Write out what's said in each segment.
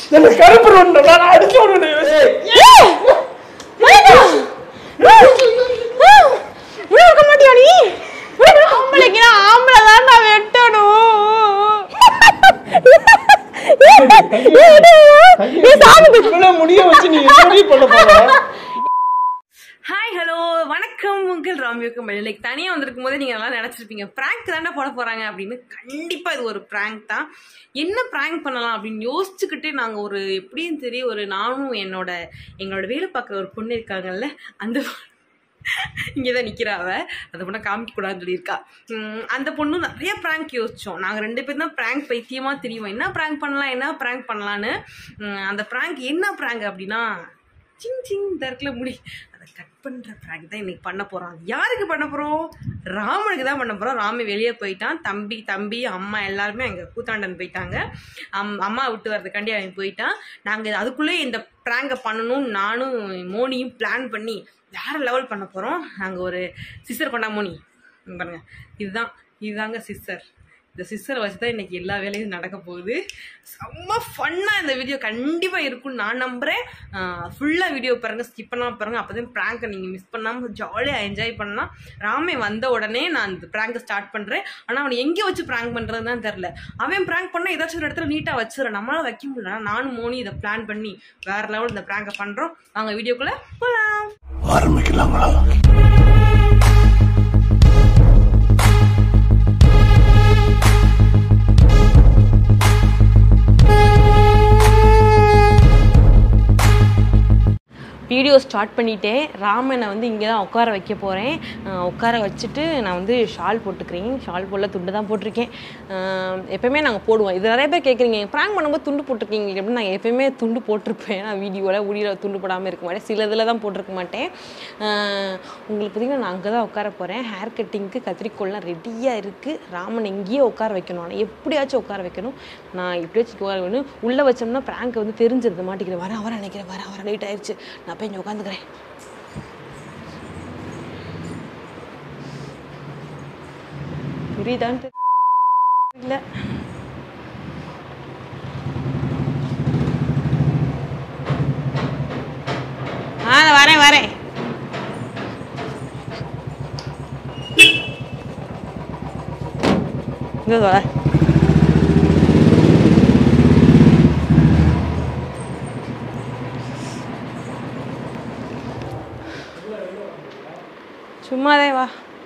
என்ன கருப்பு ஒன்று நான் அடிச்சு ஒன்று உள்ள இருக்க மாட்டியா நீ ஆம்பளைக்கு நான் ஆம்பளை தான் நான் வெட்டணும் இவ்வளவு முடிய வச்சு நீ எப்படி பண்ண போற ஹாய் ஹலோ வணக்கம் உங்கள் ராமியோக்கு லைக் தனியாக வந்திருக்கும் போதே நீங்கள் எல்லாம் நினச்சிருப்பீங்க ப்ராங்க் தானே போட போகிறாங்க அப்படின்னு கண்டிப்பாக இது ஒரு ப்ராங்க் தான் என்ன ப்ராங்க் பண்ணலாம் அப்படின்னு யோசிச்சுக்கிட்டே நாங்கள் ஒரு எப்படியும் சரி ஒரு நானும் என்னோட எங்களோட வேலை பார்க்குற ஒரு பொண்ணு இருக்காங்கல்ல அந்த இங்கே தான் நிற்கிறா அவ அந்த பொண்ணை காமிக்கக்கூடாதுன்னு சொல்லியிருக்கா உம், அந்த பொண்ணும் நிறைய ப்ராங்க் யோசிச்சோம் நாங்கள் ரெண்டு பேரும் தான் ப்ராங்க் பைத்தியமாக தெரியும் என்ன ப்ராங்க் பண்ணலாம் என்ன ப்ராங்க் பண்ணலான்னு உம், அந்த ப்ராங்க் என்ன ப்ராங்க் அப்படின்னா சிங் சிங் தர்க்கில் முடி அதை கட் பண்ணுற ப்ராங்க் தான் இன்னைக்கு பண்ண போகிறோம் யாருக்கு பண்ண போகிறோம் ராமனுக்கு தான் பண்ண போகிறோம் ராமி வெளியே போயிட்டான் தம்பி தம்பி அம்மா எல்லாருமே அங்கே கூத்தாண்டன் போயிட்டாங்க அம் அம்மா விட்டு வர்றதுக்காண்டி அவன் போயிட்டான் நாங்கள் அதுக்குள்ளே இந்த ப்ராங்கை பண்ணணும் நானும் மோனியும் பிளான் பண்ணி வேற லெவல் பண்ண போகிறோம் நாங்கள் ஒரு சிஸ்டர் கொண்டா மோனி இங்க பாருங்க இதுதான் இதுதாங்க சிஸ்டர் இந்த சிஸ்டரை வச்சு தான் இன்னைக்கு எல்லா வேலையும் நடக்க போகுது செம்ம ஃபன்னாக இந்த வீடியோ கண்டிப்பாக இருக்கும்னு நான் நம்புகிறேன் ஃபுல்லாக வீடியோ பாருங்கள் ஸ்கிப் பண்ணாமல் பாருங்கள் அப்போ தான் ப்ராங்கை நீங்கள் மிஸ் பண்ணாமல் ஜாலியாக என்ஜாய் பண்ணலாம் ராமே வந்த உடனே நான் இந்த ப்ராங்கை ஸ்டார்ட் பண்ணுறேன் ஆனால் அவனை எங்கே வச்சு ப்ராங்க் பண்ணுறதுன்னு தான் தெரில அவன் ப்ராங்க் பண்ணால் ஏதாச்சும் ஒரு இடத்துல நீட்டாக வச்சிடறேன் நம்மளால வைக்க முடியல ஆனா நானும் மோனி இதை பிளான் பண்ணி வேறு லெவல் இந்த ப்ராங்கை பண்ணுறோம் வாங்க வீடியோக்குள்ளே போகலாம் ஆரம்பிக்கலாங்களா வீடியோ ஸ்டார்ட் பண்ணிட்டேன் ராமனை வந்து இங்கே தான் உட்கார வைக்க போகிறேன் உட்கார வச்சுட்டு நான் வந்து ஷால் போட்டுக்கிறேன் ஷால் போடல துண்டு தான் போட்டிருக்கேன் அஹ் எப்பயுமே நாங்கள் போடுவோம் இது நிறைய பேர் கேட்குறீங்க ப்ராங்க் பண்ணும்போது துண்டு போட்டிருக்கீங்க அப்படின்னு நான் எப்பயுமே துண்டு போட்டிருப்பேன் நான் வீடியோவில் முடியல துண்டு போடாமல் இருக்க மாட்டேன் சில இதில் தான் போட்டிருக்க மாட்டேன் அஹ் உங்களுக்கு பார்த்தீங்கன்னா நான் அங்கே தான் உட்கார போகிறேன் ஹேர் கட்டிங்க்கு கத்திரிக்கோல்லாம் ரெடியாக இருக்குது ராமன் எங்கேயே உட்கார வைக்கணும் ஆனால் எப்படியாச்சும் உட்கார வைக்கணும் நான் எப்படியாச்சும் உட்கார வைக்கணும் உள்ளே வச்சோம்னா ப்ராங்க் வந்து தெரிஞ்சிருது மாட்டேங்கிறேன் வர வர நினைக்கிறேன் வர வர லேட் ஆயிடுச்சு நான் போய் இங்கே உட்காந்துக்கிறேன் புரியுதான்னு தெரியல ஆ நான் வரேன் வரேன் இங்கே வர சும்மாதே வா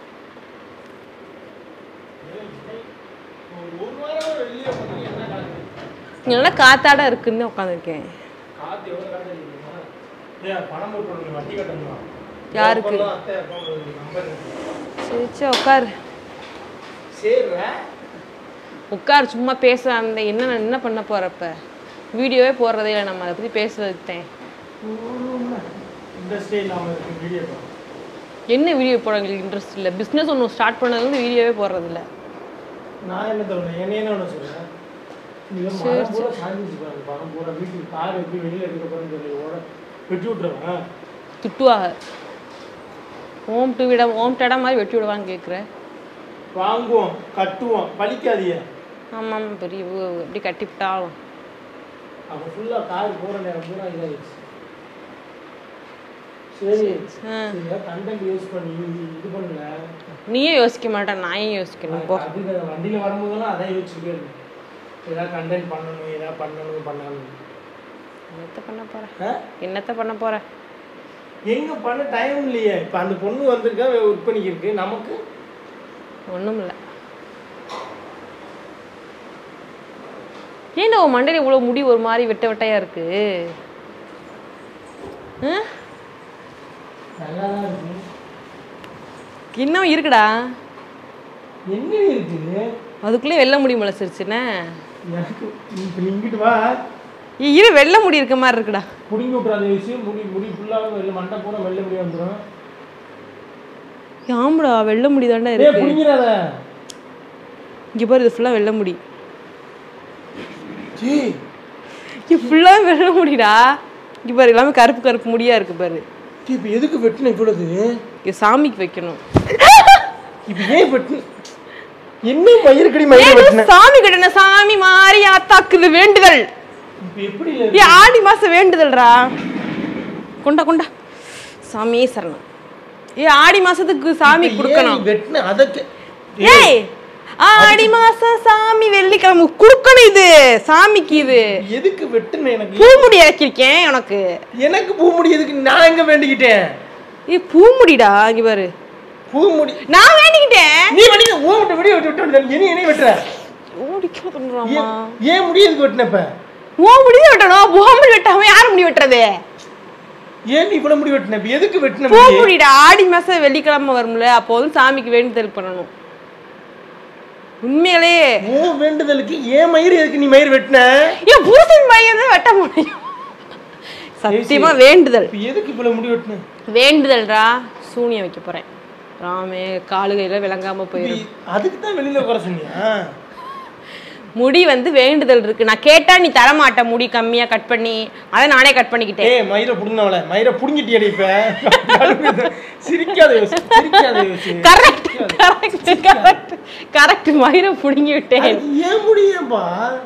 இங்க நல்லா காத்தாட இருக்குன்னு உட்காந்துருக்கேன் காத்து எவ்வளவு காத்து அடிக்குதுமா? ஏய், பணம் போட்டு விடுங்க, வட்டி கட்டணுமா? யாருக்கு? அப்பா, அத்தை, அப்பா, ஒரு number இருக்கு. சரி சரி உட்காரு சரிடா. உட்கார் சும்மா பேச அந்த என்ன என்ன பண்ண போறப்ப வீடியோவே போடுறதே இல்லை நம்ம அதை பற்றி பேசுறதுத்தேன் Interest ஏ இல்லாம இருக்கு video பார்க்க. என்ன வீடியோ போட எங்களுக்கு இன்ட்ரெஸ்ட் இல்லை பிஸ்னஸ் ஒன்று ஸ்டார்ட் பண்ணது வந்து வீடியோவே போடுறதில்ல நான் என்ன தருவேன் என்ன என்ன ஒண்ணு சொல்றேன் நீ ஒரு மரம் பூரா சாஞ்சிச்சு பாருங்க பணம் பூரா வீட்டுக்கு கார் எப்படி வெளியில எடுக்க போறேன்னு சொல்லி ஓட வெட்டி விட்டுருவேன் திட்டுவாங்க ஓம் டு விட ஓம் டடா மாதிரி வெட்டி விடுவான்னு கேட்குறேன் வாங்குவோம் கட்டுவோம் பழிக்காதீங்க ஆமாம் ஆமாம் பெரிய ஊ- எப்படி கட்டிவிட்டாலும் அப்போ ஃபுல்லா கார் போற நேரம் பூரா இதாயிடுச்சு சரி ஆ. கண்டென்ட் யூஸ் பண்ணி இது பண்ணல நீயே யோசிக்க மாட்டேன் நான் ஏன் யோசிக்கணும் போ அதுக்கு வண்டியில வரும்போதெல்லாம் அதான் யோசிச்சுட்டே இருக்கும் ஏதாவது கண்டென்ட் பண்ணணும் ஏதாவது பண்ணணும் பண்ணணும் என்னத்த பண்ண போற ஆ? என்னத்த பண்ண போற எங்க பண்ண டைம் இல்லையே இப்ப அந்த பொண்ணு வந்திருக்கா ஒர்க் பண்ணிக்கிருக்கு நமக்கு ஒன்றும் இல்லை ஏன்டா உன் மண்டையில் இவ்வளோ முடி ஒரு மாதிரி வெட்ட வெட்டையா இருக்கு ஆ? நல்லா தான் இருக்கு இன்னும் இருக்குடா என்ன இருக்கு அதுக்குள்ளே வெள்ளை முடி முளைச்சிருச்சுண்ணே எனக்கு இப்ப நீ இங்கிட்டு வா ஏய், இரு வெள்ளை முடி இருக்க மாதிரி இருக்குடா புடிங்கி விட்றாத விஷயம் முடி முடி ஃபுல்லாக வெளில மண்டை பூரா வெள்ளை முடி வந்துடும் ஆமாடா வெள்ளை முடி தாண்டா ஏ இருக்கு புடிங்கிறாத இங்கே பாரு இது ஃபுல்லாக வெள்ளை முடி ஜி இது ஃபுல்லாக வெள்ளை முடிடா இங்கே பாரு எல்லாமே கருப்பு கருப்பு முடியா இருக்கு பாரு இப்போ எதுக்கு வெட்டின இவ்வளவு இது சாமிக்கு வைக்கணும் இப்போ ஏன் வெட்டின என்ன மயிர்கடி மயிர் ஏதோ வெட்டின சாமி கிட்ட சாமி மாறி ஆத்தாக்குது வேண்டுதல் இப்ப எப்படி ஏ ஆடி மாசம் வேண்டுதல்டா கொண்டா கொண்டா சாமியே சரணம் ஏ ஆடி மாசத்துக்கு சாமி கொடுக்கணும் வெட்டின அதற்கு ஏய் ஆடி மாசம் சாமி வெள்ளிக்கிழமை குடுக்கணும் இது சாமிக்கு இது எதுக்கு வெட்டுன எனக்கு பூமுடி இறக்கிருக்கேன் உனக்கு எனக்கு பூ முடி எதுக்கு நான் எங்க வேண்டிக்கிட்டேன் ஏ பூமுடிடா இங்க பாரு பூ முடி நான் வேண்டிக்கிட்டேன் நீ வெடிக்க ஓ விட்டு வெடி விட்டு விட்டு இனி இனி வெட்டுற ஓடிக்க பண்றாமா ஏன் ஏன் முடி எதுக்கு வெட்டின இப்ப ஓ முடி வெட்டணும் பூமுடி வெட்டாம யார் முடி வெட்டுறது ஏன் நீ இவ்வளவு முடி வெட்டின இப்ப எதுக்கு வெட்டின பூ முடி? முடிடா ஆடி மாசம் வெள்ளிக்கிழமை வரும்ல அப்போ வந்து சாமிக்கு வேண்டுதல் பண்ணணும் உண்மையிலே உன் வேண்டுதலுக்கு ஏன் மயிர் எதுக்கு நீ மயிர் வெட்டின ஏன் புருஷன் பையன் தான் வெட்ட முடியும் சத்தியமா வேண்டுதல் இப்ப எதுக்கு இவ்வளவு முடி வெட்டின வேண்டுதல்டா சூனியம் வைக்க போறேன் ராமே காலுகையில விளங்காம போயிடும் நீ அதுக்கு தான் வெளியில உட்கார சொன்னியா முடி வந்து வேண்டுதல் இருக்கு நான் கேட்டா நீ தர மாட்ட முடி கம்மியா கட் பண்ணி அதை நானே கட் பண்ணிக்கிட்டேன் ஏய் மயிரை புடுங்கினவள மயிரை புடுங்கிட்டியடி இப்ப சிரிக்காத யோசி சிரிக்காத யோசி கரெக்ட் கரெக்ட் கரெக்ட் கரெக்ட் மயிரை புடுங்கி விட்டேன் அது ஏன் முடியேப்பா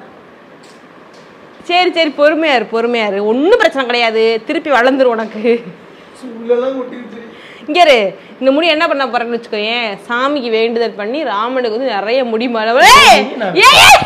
சரி சரி பொறுமையா இரு பொறுமையா இரு ஒன்றும் பிரச்சனை கிடையாது திருப்பி வளர்ந்துரும் உனக்கு உள்ளெல்லாம் கொட்டிருச்சு இங்க இரு இந்த முடி என்ன பண்ண போறேன்னு வச்சுக்கோயேன் சாமிக்கு வேண்டுதல் பண்ணி ராமனுக்கு வந்து நிறைய முடி மலை ஏய்! ஏய், ஏய்!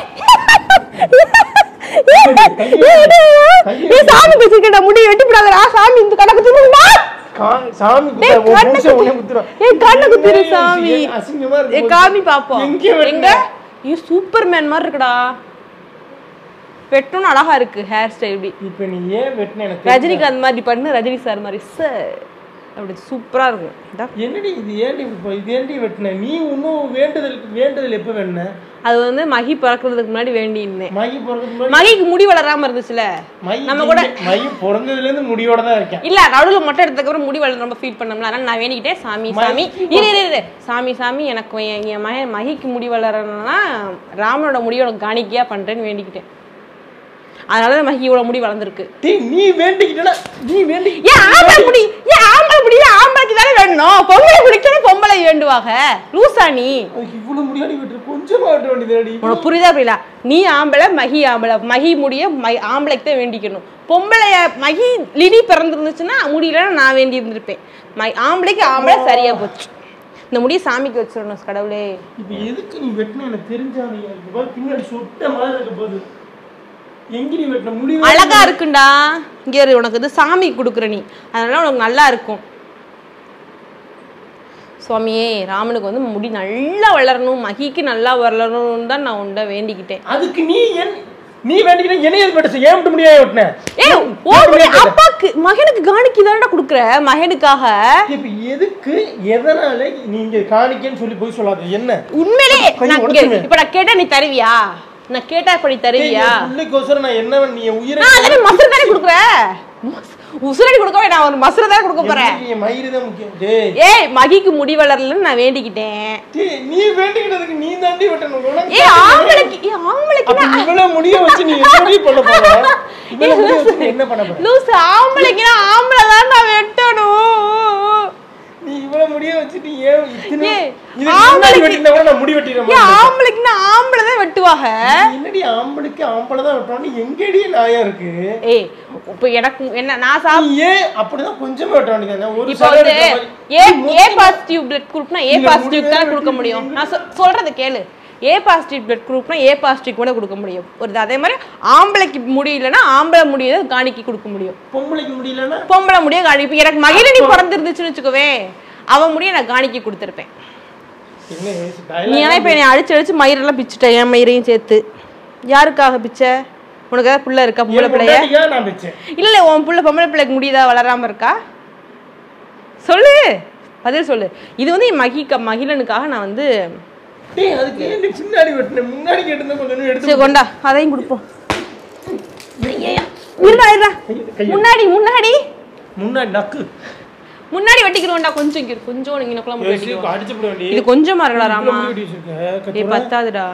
ஏய், சாமி வச்சிருக்கடா முடி வெட்டி விடாதடா சாமி இந்த கணக்கு திரும்பா கா- சாமி டேய், குத்தா, ஒரு கண்ணை நிமிஷம் குத்து. உடனே குத்துறோம். ஏய், கண்ணை குத்திரு ஏய், சாமி. ஏய், அசிங்கமா ஏ இருக்கு காமி பாப்போம் எங்க வெட்டின? எங்க ஐயோ சூப்பர் மேன் மாதிரி இருக்குடா வெட்டணும் அழகா இருக்கு ஹேர் ஸ்டைல் இப்படி இப்ப நீ ஏன் வெட்டின எனக்கு ரஜினிகாந்த் மாதிரி பண்ணு ரஜினி சார் மாதிரி சார் அப்படி சூப்பரா இருக்கும் இதா. என்னடி இது ஏன்டி இப்போ இது ஏன்டி வெட்டின நீ இன்னும் வேண்டுதல் வேண்டுதல் எப்ப வேணுன அது வந்து மகி பிறக்கிறதுக்கு முன்னாடி வேண்டியிருந்தேன் மகி பிறந்ததுக்கு முன்னாடி மகிக்கு முடி வளராம இருந்துச்சுல மகி நம்ம கூட மகி பிறந்ததுல இருந்து முடியோட தான் இருக்கேன் இல்ல நடுவுல மொட்டை எடுத்ததுக்கு அப்புறம் முடி வளர ரொம்ப ஃபீல் பண்ணோம்ல அதனால நான் வேண்டிக்கிட்டேன் சாமி சாமி இரு இரு இரு சாமி சாமி எனக்கு என் என் மகன் மகிக்கு முடி வளரணும்னா ராமனோட முடியோட காணிக்கையா பண்றேன்னு வேண்டிக்கிட்டேன் அதனாலதான் மகி இவ்வளவு முடி வளர்ந்துருக்கு டேய் நீ வேண்டிக்கிட்டனா நீ வேண்டி ஏன் ஆம்பளை முடி ஏன் ஆம்பளை முடி ஏன் ஆம்பளைக்கு தானே வேணும் பொம்பளை முடிக்கவே பொம்பளை வேண்டுவாங்க லூசா நீ அதுக்கு இவ்வளவு முடியாடி வெட்டுற கொஞ்சமா வெட்ட வேண்டியதுடி உனக்கு புரியுதா புரியல நீ ஆம்பளை மகி ஆம்பளை மகி முடிய மை ஆம்பளைக்கு தான் வேண்டிக்கணும் பொம்பளைய மகி லினி பிறந்திருந்துச்சுன்னா முடியலன்னா நான் வேண்டி இருந்திருப்பேன் மை ஆம்பளைக்கு ஆம்பளை சரியா போச்சு இந்த முடிய சாமிக்கு வச்சிடணும் கடவுளே இப்போ எதுக்கு நீ வெட்டின எனக்கு தெரிஞ்சானே எனக்கு பாரு பின்னாடி சுட்ட மாதிரி இருக்க போகுது எங்க நீ வெட்டின முடி அழகா இருக்குண்டா இங்க இரு, உனக்கு இது சாமி கொடுக்குற நீ அதனால உனக்கு நல்லா இருக்கும் சுவாமியே ராமனுக்கு வந்து முடி நல்லா வளரணும் மகிக்கு நல்லா வளரணும்னு தான் நான் உன்ட வேண்டிக்கிட்டேன் அதுக்கு நீ என் நீ வேண்டிக்கிட்ட என்ன எது வெட்ட ஏன் விட்டு முடியாது வெட்டின ஏய் ஓ முடி அப்பாக்கு மகனுக்கு காணிக்கு தானடா கொடுக்குற மகனுக்காக இப்ப எதுக்கு எதனால நீங்க காணிக்கன்னு சொல்லி போய் சொல்லாத என்ன உண்மையிலே கை நான் இங்க- உடைச்சிருவேன். இப்ப நான் கேட்டா நீ தருவியா நான் கேட்டா இப்ப நீ தருவியா பிள்ளைக்கோசரம் நான் என்ன நீ உயிரை நான் அதானே மசுறு தானே கொடுக்குற மஸ்- உசுரடி கொடுக்கவே நான் ஒரு மசுரை தானே கொடுக்க போறேன் எனக்கு என் மயிறு தான் முக்கியம் டேய் ஏய் மகிக்கு முடி வளரலன்னு நான் வேண்டிக்கிட்டேன் டேய், நீ வேண்டிக்கிட்டதுக்கு நீ தாண்டி வெட்டணும் உனக்கு ஏய் ஆம்பளைக்கு ஏய் ஆம்பளைக்கு அப்ப இவ்வளவு முடிய வச்சு நீ எப்படி பண்ண போற இவ்வளவு முடிய வச்சு நீ என்ன பண்ண போற லூசு ஆம்பளைக்குனா ஆம்பளை தான் நான் வெட்டணும் நீ இவ்வளவு முடிய வச்சு நீ ஏன் இத்தனை ஏய், இது முன்னாடி ஆம்பளைக்கு- வெட்டினா கூட நான் முடி வெட்டிடுறேன் ஏன் ஆம்பளைக்குனா ஆம்பளை தான் வெட்டுவாங்க என்னடி ஆம்பளைக்கு ஆம்பளை தான் வெட்டணும் எங்கடி நியாயம் இருக்கு ஏய் இப்போ எனக்கு என்ன நான் சாப் நீ ஏன் அப்படிதான் கொஞ்சமா வெட்ட வேண்டியதானே ஒரு இப்போ சிலர் வந்து இருக்கிற மாதிரி. ஏ நீ ஏ மொத்தமா- பாசிட்டிவ் பிளட் குரூப்னா ஏ இல்ல, பாசிட்டிவ் முடிவே தான் கொடுக்க வெட்டி முடியும் நீங்க- நான் சொ- சொல்றத கேளு ஏ பாசிட்டிவ் பிளட் குரூப்னா ஏ பாசிட்டிவ் கூட கொடுக்க முடியும் ஒரு அதே மாதிரி ஆம்பளைக்கு முடியலன்னா ஆம்பளை முடியதை காணிக்கை கொடுக்க முடியும் பொம்பளைக்கு முடியலன்னா பொம்பளை முடிய காணிப்பு எனக்கு மகிழினி பிறந்திருந்துச்சுன்னு வச்சுக்கோவே அவன் முடிய நான் காணிக்கை கொடுத்துருப்பேன் என்ன வயசு நீ ஏன்னா இப்போ என்னை அடிச்சு அடிச்சு மயிரெல்லாம் பிச்சுட்ட என் மயிரையும் சேர்த்து யாருக்காக பிச்சை உனக்கு ஏதாவது புள்ள இருக்கா பொம்பளை பிள்ளைய பொண்டாட்டிக்கா நான் வச்சேன் இல்ல இல்ல உன் புள்ள பொம்பளை பிள்ளைக்கு முடியுதா வளராம இருக்கா சொல்லு பதில் சொல்லு இது வந்து என் மகிக்க மகிழனுக்காக நான் வந்து டேய் அதுக்கு ஏன் நீ பின்னாடி வெட்டின முன்னாடி கேட்டிருந்தா கொஞ்சம் எடுத்து சரி கொண்டா அதையும் கொடுப்போம் இருடா இருடா முன்னாடி முன்னாடி முன்னாடி நக்கு முன்னாடி வெட்டிக்கிறோம்டா கொஞ்சம் இங்க இரு, கொஞ்சம் நீங்க இன்னும் குழம்பு வெட்டிக்கிறோம் அடிச்சு போட வேண்டிய இது கொஞ்சமா இருக்கடா ராமா ராமா ஏய் பத்தாதுடா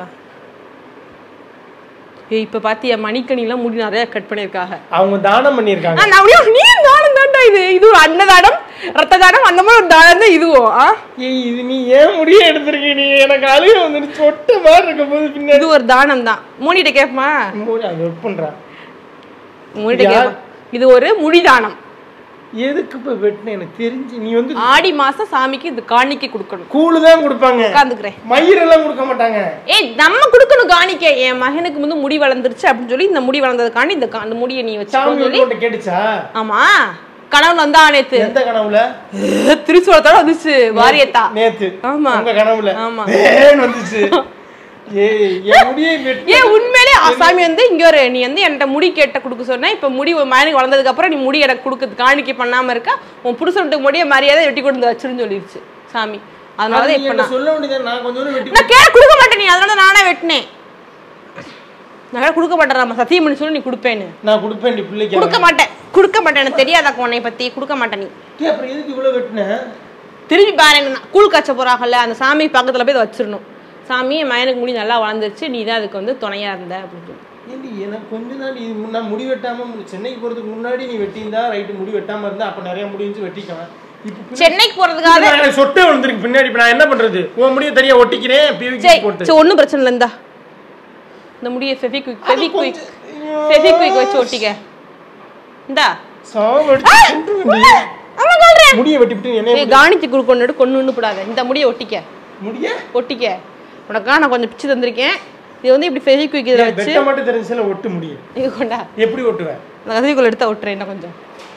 ஏய் இப்ப பாத்தியா மணிக்கணிலாம் முடி நிறைய கட் பண்ணிருக்காங்க அவங்க தானம் பண்ணியிருக்காங்க ஆ, நான் அப்படியே நீ தானம் தான்டா இது இது ஒரு அன்னதானம் ரத்த தானம் அந்த மாதிரி ஒரு தானம் தான் இதுவும் ஆ ஏய் இது நீ ஏன் முடிய எடுத்திருக்க நீ எனக்கு அழுக வந்துட்டு சொட்ட மாதிரி இருக்க போது பின்னாடி இது ஒரு தானம் தான் மோனிட்ட கேப்பமா மூடி அது ஒர்க் பண்றா உங்கள்கிட்ட யார்? கேட்பேன் இது ஒரு முடிதானம் எதுக்கு இப்ப வெட்டின எனக்கு தெரிஞ்சு நீ வந்து ஆடி மாசம் சாமிக்கு இது காணிக்கை கொடுக்கணும் கூழு தான் கொடுப்பாங்க உட்காந்துக்கிறேன் மயிரெல்லாம் கொடுக்க மாட்டாங்க ஏய் நம்ம கொடுக்கணும் காணிக்கை என் மகனுக்கு வந்து முடி வளர்ந்துருச்சு அப்படின்னு சொல்லி இந்த முடி வளர்ந்ததுக்காண்டி இந்த கா- அந்த முடியை நீ சாமி வச்சுக்கோன்னு சொல்லி வந்து உன்கிட்ட கேட்டுச்சா ஆமா கணவன் வந்தா நேத்து எந்த கனவுல திருச்சூரத்தோட வந்துச்சு வாரியத்தா நேத்து ஆமா. உங்க கனவுல ஆமா. வேன்னு வந்துச்சு ஏய் என் முடியை வெட்டி ஏன் உண்மையிலே ஆ, சாமி வந்து இங்க ஒரு நீ வந்து என்கிட்ட முடி கேட்ட கொடுக்க சொன்ன இப்ப முடி உன் மகனுக்கு வளர்ந்ததுக்கு அப்புறம் நீ முடி எனக்கு கொடுக்க காணிக்கை பண்ணாம இருக்க உன் புருஷனுக்கு முடிய மரியாதை வெட்டி கொண்டு வந்து வச்சிருன்னு சொல்லிருச்சு சாமி அதனால அது தான் இப்ப என்கிட்ட நான் சொல்ல வேண்டியது நான் கொஞ்சம் வெட்டி நான் கேட்க கொடுக்க மாட்டேன் நீ அதனால தான் நானே வெட்டினேன் நான் கேட்ட கொடுக்க மாட்டேன் நம்ம சத்தியம் பண்ணி சொல்லி நீ கொடுப்பேன்னு நான் கொடுப்பேன் டி பிள்ளைக்கு கொடுக்க மாட்டேன் கொடுக்க மாட்டேன் எனக்கு தெரியாதாக்க உன்னை பத்தி கொடுக்க மாட்டேன் நீ ஏய், அப்புறம் எதுக்கு இவ்வளவு வெட்டின திரும்பி பாரு என்ன கூழ் காய்ச்ச போறாங்கல்ல அந்த சாமி பக்கத்துல போய் இதை வச்சிடணும் சாமி என் மயனுக்கு முடி நல்லா வளர்ந்துருச்சு நீ தான் அதுக்கு வந்து துணையா இருந்த அப்படின்னு சொல்லி ஏண்டி எனக்கு கொஞ்ச நாள் இது முன்ன முடி வெட்டாம மு- சென்னைக்கு போறதுக்கு முன்னாடி நீ வெட்டியிருந்தா ரைட்டு முடி வெட்டாம இருந்தா அப்ப நிறைய முடி இருந்துச்சு வெட்டிக்கலாம் இப்ப பின்னாடி- சென்னைக்கு போறதுக்காக இப்ப எனக்கு சொட்டே வந்துருக்கு பின்னாடி இப்ப நான் என்ன பண்றது உன் முடிய தனியா ஒட்டிக்கிறேன் பிவிக்கு சரி போட்டு சரி ஒன்றும் பிரச்சனை இல்லை இந்தா இந்த முடியை ஃபெவிக்விக் ஃபெவிக்விக் ஃபெவிக்விக் வச்சு ஒட்டிக்க இந்தா சாவம் அடிச்சு கொன்றுவேன் டி. ஆமா சொல்றேன் முடிய வெட்டிவிட்டு என்ன ஏய் காணிச்சு குறுக்கொண்டு கொண்டு ஒன்று கூடாது இந்த முடியை ஒட்டிக்க முடிய ஒட்டிக்க உனக்கா நான் கொஞ்சம் பிச்சு தந்திருக்கேன் இது வந்து இப்படி ஃபெவிக்விக் இதில் வச்சு வெட்ட மட்டும் தெரிஞ்சுல ஒட்டு முடியும் இது கொண்டா எப்படி ஒட்டுவேன் அந்த கதவிக்குள்ள எடுத்தா விட்டுறேன் இன்னும் கொஞ்சம்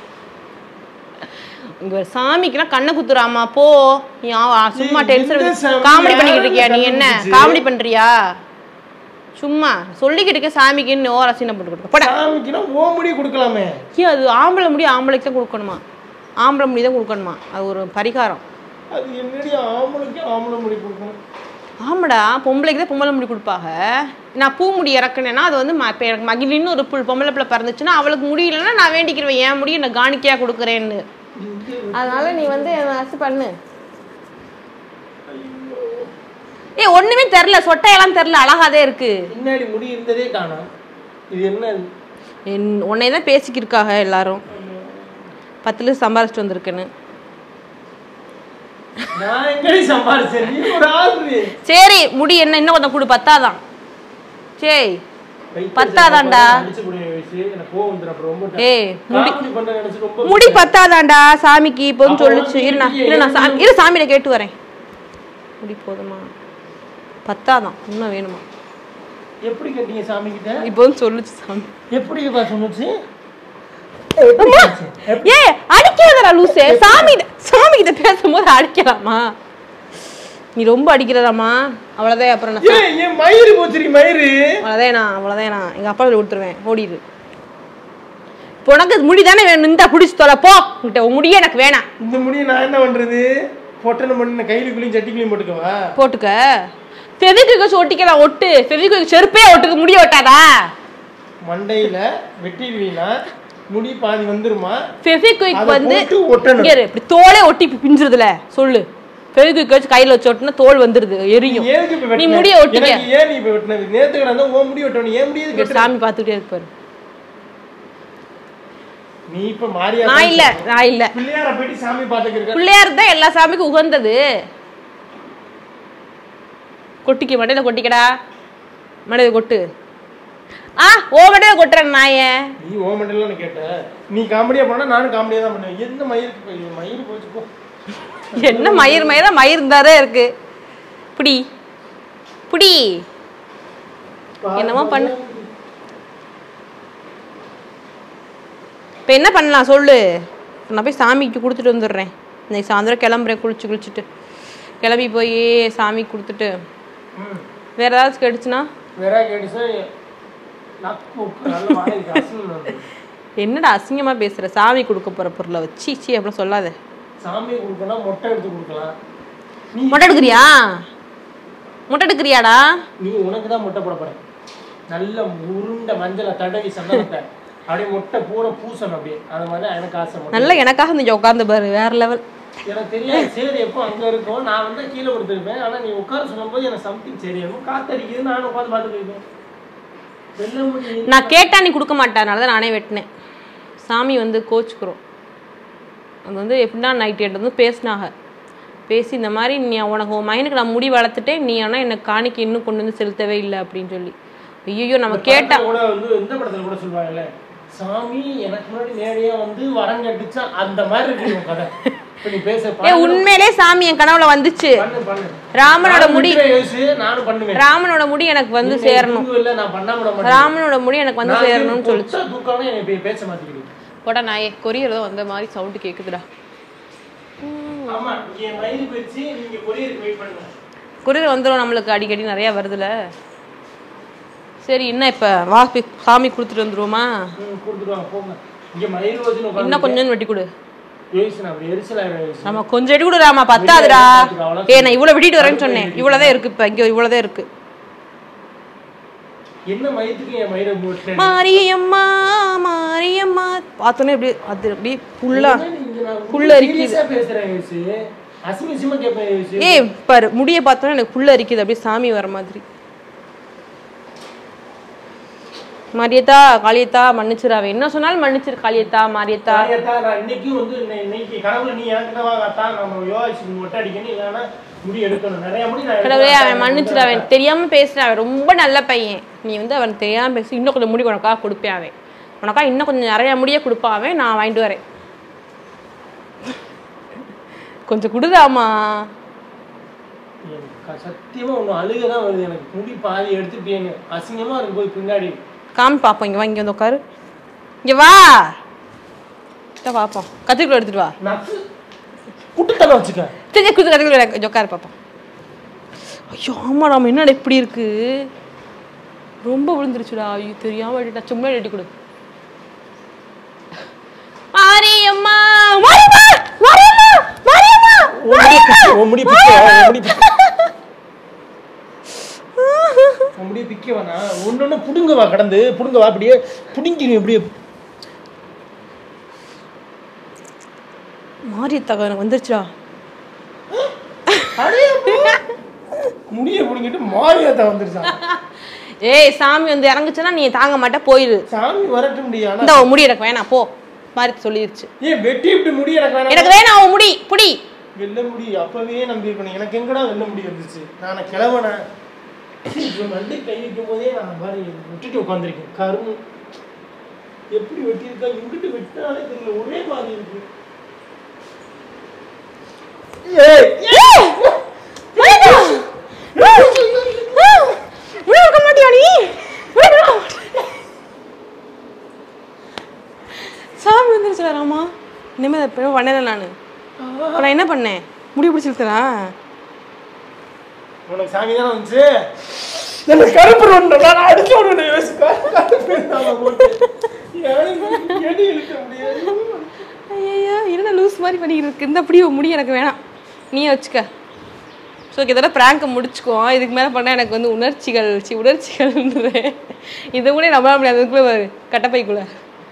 இங்க ஒரு சாமிக்குலாம் கண்ணை குத்துறாமா போ நீ ஆ- ஆ, சும்மா ஏய், டென்ஷன் எந்த சாமி? காமெடி பண்ணிக்கிட்டு இருக்கியா நீ யாரு என்ன கண்ணை காமெடி பண்றியா சும்மா சொல்லிக்கிட்டு இருக்க சாமிக்குன்னு ஓர சீனை போட்டு கொடுக்க போடா சாமிக்குன்னா ஓ முடி கொடுக்கலாமே ஏன் அது ஆம்பளை முடி ஆம்பளைக்கு தான் கொடுக்கணுமா ஆம்பளை முடி தான் கொடுக்கணுமா அது ஒரு பரிகாரம் அது என்னடி ஆம்பளைக்கு ஆம்பளை முடி கொடுக்கணும் ஆமாடா பொம்பளைக்கு தான் பொம்பளை முடி கொடுப்பாங்க நான் பூ முடி இறக்குனேன்னா அது வந்து ம- இப்ப எனக்கு மகிழின்னு ஒரு புல் பொம்பளை பிள்ளை பிறந்துச்சுன்னா அவளுக்கு முடியலன்னா நான் வேண்டிக்கிறேன் என் முடியை நான் காணிக்கையா கொடுக்குறேன்னு அதனால நீ வந்து என்ன பண்ணு ஏய் ஒண்ணுமே தெரில சொட்டையெல்லாம் தெரில அழகாதே இருக்கு பின்னாடி முடி இருந்ததே காணோம் இது என்ன என் உன்னை தான் பேசிக்கிருக்காக எல்லாரும் பத்து லட்சம் சம்பாரிச்சிட்டு வந்திருக்குன்னு நான் எங்கடி சம்பாரிச்சேன் நீ ஒரு ஆளு சரி முடி என்ன இன்னும் கொஞ்சம் கொடு பத்தாதான் சரி பத்தாதான்டா. அடிச்சு புடிங்க வயசு எனக்கு கோவம் வந்துடும் அப்புறம் ரொம்ப ஏய் முடி காமெடி பண்ண நினைச்சு ரொம்ப முடி பத்தாதான்டா சாமிக்கு இப்போன்னு அப்போ சொல்லுச்சு வந்து இரு நான் நீ இரு நான் சாமி இரு சாமியில கேட்டு வரேன் முடி போதுமா பத்தாதான் இன்னும் வேணுமா எப்படி கேட்டீங்க சாமி கிட்ட இப்போன்னு சொல்லுச்சு சாமி எப்படி பா சொன்னுச்சு ஏ அடிக்காதடா லூசே சாமி சாமி கிட்ட பேசும்போது அடிக்கலாமா நீ ரொம்ப அடிக்கிறதாமா அவ்வளோதான் அப்புறம் நான் ஏய் என் மயிறு போச்சுரி மயிறு அவ்வளோதான் நான் அவ்வளோதான் நான் எங்கள் அப்பா கொடுத்துருவேன் ஓடிடு இப்போ உனக்கு முடி தானே வேணும் இந்தா குடிச்சு தொலை போ உன்கிட்ட உன் முடியே எனக்கு வேணாம் இந்த முடியை நான் என்ன பண்றது பொட்டனை பண்ணி கையிலுக்குள்ளேயும் சட்டிக்குள்ளேயும் போட்டுக்கவா போட்டுக்க ஃபெவிக்விக் வச்சு ஒட்டிக்கலாம் ஒட்டு ஃபெவிக்விக் செருப்பே ஒட்டுக்கு முடி ஒட்டாதா மண்டையில வெட்டிடுவீங்கன்னா முடி பாதி வந்துருமா ஃபெவிக்விக் அதை வந்து போட்டு ஒட்டணும் இங்க இரு, இப்படி தோலே ஒட்டி இப்படி பிஞ்சிருதுல சொல்லு ஃபெவிக்விக் வச்சு கையில வச்சு ஒட்டினா தோல் வந்துருது எரியும் நீ ஏதுக்கு இப்ப நீ வெட்டின? முடிய ஒட்டிக்க எனக்கு ஏன் நீ இப்ப வெட்டினது நேத்து கிடந்தா உன் முடி வெட்டணும் ஏன் முடியாது இங்க சாமி பார்த்துக்கிட்டே இருப்பாரு நீ இப்ப மாறியா நான் இல்ல நான் இல்ல பிள்ளையார போயிட்டு சாமி பாத்துக்க பிள்ளையார் தான் எல்லா சாமிக்கும் உகந்தது கொட்டிக்க மண்டையில கொட்டிக்கடா மண்டையில கொட்டு ஆ ஓ மண்டையில கொட்டுறேன் நாயே நீ ஓ மண்டல கேட்ட நீ காமெடியா பண்ணா நானும் காமெடியா தான் பண்ணுவேன் எந்த மயிருக்கு போய் மயிர் போச்சு போ என்ன மயிர் மயிரா மயிர் தாரே இருக்கு புடி புடி என்னமோ பண்ணு. இப்போ என்ன பண்ணலாம் சொல்லு நான் போய் சாமிக்கு கொடுத்துட்டு வந்துடுறேன் இன்னைக்கு சாயந்தரம் கிளம்புறேன் குளிச்சு குளிச்சுட்டு கிளம்பி போய் சாமிக்கு கொடுத்துட்டு ம். வேற ஏதாச்சும் கேட்டுச்சுன்னா வேற கேட்டுச்சா நக்கு உப்பு நல்ல வாயிருக்கு அசிங்கம் வருது. என்னடா அசிங்கமா பேசுற சாமி கொடுக்க போற பொருளை வச்சு சீ அப்படின்னு சொல்லாத சாமி கொடுக்கலாம் மொட்டை எடுத்து கொடுக்கலாம் நீ மொட்டை எடுக்கிறியா மொட்டை எடுக்கிறியாடா நீ உனக்கு தான் மொட்டை போட போறேன் நல்ல உருண்டை மஞ்சளை தடவி சந்தனத்தை அப்படியே மொட்டை பூரா பூசணும் அப்படியே அது மாதிரி தான் எனக்கு ஆசை மொட்டை. நல்லா எனக்காக நீங்க உட்காந்து பாரு வேற லெவல் எனக்கு தெரியாது சரி எப்போ அங்க இருக்கும் நான் வந்து கீழே கொடுத்துருப்பேன் ஆனா நீ உட்கார சொல்லும்போது எனக்கு சம்திங் சரி இருக்கும் காத்தடிக்குது நானும் உட்காந்து பார்த்துட்டு இருக்கேன் வெள்ள முடி நான் கேட்டா நீ கொடுக்க மாட்டேனால தான் நானே வெட்டினேன் சாமி வந்து கோச்சுக்கிறோம் அது வந்து எப்படின்னா நைட் எட்டு வந்து பேசினாங்க பேசி இந்த மாதிரி நீ உனக்கு உன் மைனுக்கு நான் முடி வளர்த்துட்டேன் நீ ஆனால் எனக்கு காணிக்க இன்னும் கொண்டு வந்து செலுத்தவே இல்லை அப்படின்னு சொல்லி ஐயோ நம்ம கேட்டா கூட வந்து இந்த படத்துல கூட சொல்லுவாங்கல்ல சாமி எனக்கு முன்னாடி நேரடியா வந்து வரம் கட்டுச்சா அந்த மாதிரி இருக்கு உன் கதை இப்ப நீ பேச ஏ பண்ணு, உண்மையிலே சாமி என் கனவுல வந்துச்சு பண்ணு பண்ணு ராமனோட நானும் முடி விட்டுறேன் யோசி, நானும் பண்ணுவேன் ராமனோட முடி எனக்கு வந்து நீ சேரணும் தூங்குவில்ல, நான் பண்ணாம விட மாட்டேன். ராமனோட முடி எனக்கு வந்து நான் சேரணும்னு சொல்லு பொத்தா தூக்காம என்னை பே- பேச மாட்டேங்குது. போடா நாயே கொரியர் தான் வந்த மாதிரி சவுண்டு கேக்குதுடா ஆமா, இங்க என் மயில் போயிடுச்சு, நீங்க கொரியருக்கு wait பண்ணுங்க. கொரியர் வந்துடும் நம்மளுக்கு அடிக்கடி நிறைய வருதுல சரி என்ன இப்ப வா போய் சாமி கொடுத்துட்டு வந்துருவோமா ம், கொடுத்துட்டு வாங்க, போங்க. இங்க மயில் வச்சுன்னு உட்கார்ந்து இன்னும் கொஞ்சம் வெட்டி கொடு யோசி, நான் அப்படி எரிச்சலாயிடுவேன் யோசி. நம்ம கொஞ்சம் வெட்டி கொடுறாமா பத்தாதுடா ஏ நான் இவ்வளவு வெட்டிட்டு வரேன்னு சொன்னேன் இவ்வளவுதான் இருக்கு இப்ப இங்க இவ்வளவுதான் இருக்கு என்ன மயத்துக்கு என் மயிரை மூட்டேன் மாரியம்மா மாரியம்மா பார்த்தோன்னே இப்படி அது அப்படியே ஃபுல்லா புல்ல அரிக்குது. சீரியஸா பேசுறேன் யோசி. அசிங்க அசிங்கமா கேட்பேன் யோசி. ஏய் பாரு முடிய பார்த்தோன்னே எனக்கு புல்ல அரிக்குது அப்படியே சாமி வர மாதிரி மாரியத்தா காளியத்தா மன்னிச்சிராவே என்ன சொன்னாலும் மன்னிச்சிரு காளியத்தா மாரியத்தா தாயத்தா, நான் இன்னைக்கும் வந்து இன்னை- இன்னைக்கு கனவுல நீ எனக்கு வாங்கத்தா நம்ம யோசிச்சு மொட்டை அடிக்கணும் இல்லைன்னா முடி எடுக்கணும் நிறைய முடி நான் கடவுளே எடுக்கிறேன். அவன் மன்னிச்சிரு அவன் தெரியாம பேசுறான் அவன் ரொம்ப நல்ல பையன் நீ வந்து அவன் தெரியாம பேசி இன்னும் கொஞ்சம் முடி உனக்கா கொடுப்பேன் அவன் உனக்கா இன்னும் கொஞ்சம் நிறைய முடிய கொடுப்பான் அவன் நான் வாங்கிட்டு வரேன் கொஞ்சம் குடுதாமா எனக்கு சத்தியமா ஒண்ணு அழுகதான் வருது எனக்கு முடி பாதி எடுத்துட்டேன்னு அசிங்கமா இருக்கு போய் பின்னாடி காமி பார்ப்போம் இங்க வா இங்க வந்து உட்காரு இங்க வா கிட்ட பார்ப்போம் கத்திரிக்கோள் எடுத்துட்டு வா நக்கு குட்டுத்தலை வச்சுக்க சரி குத்து கத்திரிக்கோள் உட்காரு பார்ப்போம் ஐயோ ஆமா நாம என்னடா இப்படி இருக்கு ரொம்ப விழுந்துருச்சுடா ஐயோ தெரியாம வெட்டிட்டா சும்மா வெட்டி கொடு மாரியம்மா மாரியம்மா மாரியம்மா மாரியம்மா உன் முடி பிக்க உன் முடி பிக்க உன் முடி பிக்க வேணா ஒன்னொன்னு புடுங்க வா கடந்து புடுங்க வா அப்படியே புடுங்கிடும் அப்படியே மாரியத்தா எனக்கு வந்துருச்சுடா அடே அப்பா. முடிய புடுங்கிட்டு மாரியாத்தா வந்துருச்சான் ஏய் சாமி வந்து இறங்குச்சுன்னா நீ தாங்க மாட்ட போயிரு சாமி வரட்டும் முடியும் ஆனா இந்த உன் முடி எனக்கு வேணாம் போ மாரி சொல்லிருச்சு ஏன் வெட்டி இப்படி முடி எனக்கு வேணாம் எனக்கு வேணாம் உன் முடி புடி வெள்ள முடி அப்பவே நம்பி இருக்கணும் எனக்கு எங்கடா வெள்ள முடி வந்துச்சு நான் கிளவனேன் இப்போ நண்டு கை வைக்கும் போதே நான் பாரு விட்டுட்டு உட்காந்துருக்கேன் கரும் எப்படி வெட்டியிருக்கா எங்கிட்டு வெட்டினாலே தெரியல ஒரே மாதிரி இருக்கு ஏய் மாரியத்தா! முடி எடுக்க மாட்டியா நீ முடி எடுக்க மாட்டியா? சாமி வந்துருச்சுடா ராமா இனிமேல் இப்போ பண்ணல நான் இப்போ நான் என்ன பண்ணேன் முடி பிடிச்சிருக்கா உனக்கு சாமி தானே வந்துச்சு எனக்கு கருப்பு ஒன்று நான் அடிச்சு ஒன்று யோசிக்கா கருப்பு நாம போட்டு எனக்கு எடி இழுக்க முடியாது ஐயா என்ன லூஸ் மாதிரி பண்ணிக்கிட்டு இருக்கு இந்த அப்படி முடி எனக்கு வேணாம் நீ வச்சுக்க ஸோ இதோட ப்ராங்கை முடிச்சுக்குவோம் இதுக்கு மேலே பண்ணால் எனக்கு வந்து உணர்ச்சிகள் சி உணர்ச்சிகள்ன்ற இதை கூட நம்ப முடியாது அதுக்குள்ளே பாரு கட்டப்பைக்குள்ள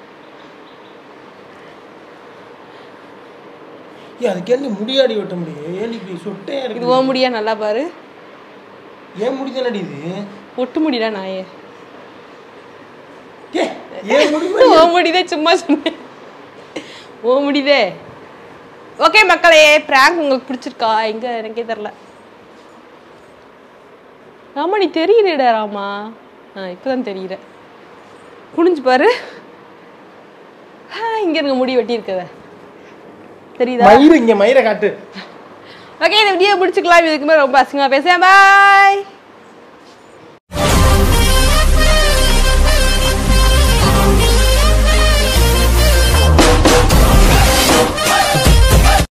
ஏன் அதுக்கு ஏன் முடியாடி வெட்ட முடியும் ஏன் இப்படி சொட்டையா இது இருக்கு ஓ முடியா நல்லா பாரு ஏன் முடி தானடி இது ஒட்டு முடிடா நாயே ஏ, ஏன் முடி ஓ முடிதே சும்மா சொன்னேன் ஓ முடிதே ஓகே மக்களே ப்ராங்க் உங்களுக்கு பிடிச்சிருக்கா எங்க எனக்கே தெரில ராமா நீ தெரியுறேடா ராமா ஆ இப்போதான் தெரியுற குனிஞ்சு பாரு ஆ, இங்க இருங்க முடி வெட்டி இருக்கத தெரியுதா மயிறு இங்க மயிரை காட்டு ஓகே இந்த வீடியோ பிடிச்சிக்கலாம் இதுக்கு மேலே ரொம்ப அசிங்கமாக பேசுகிறேன் பாய்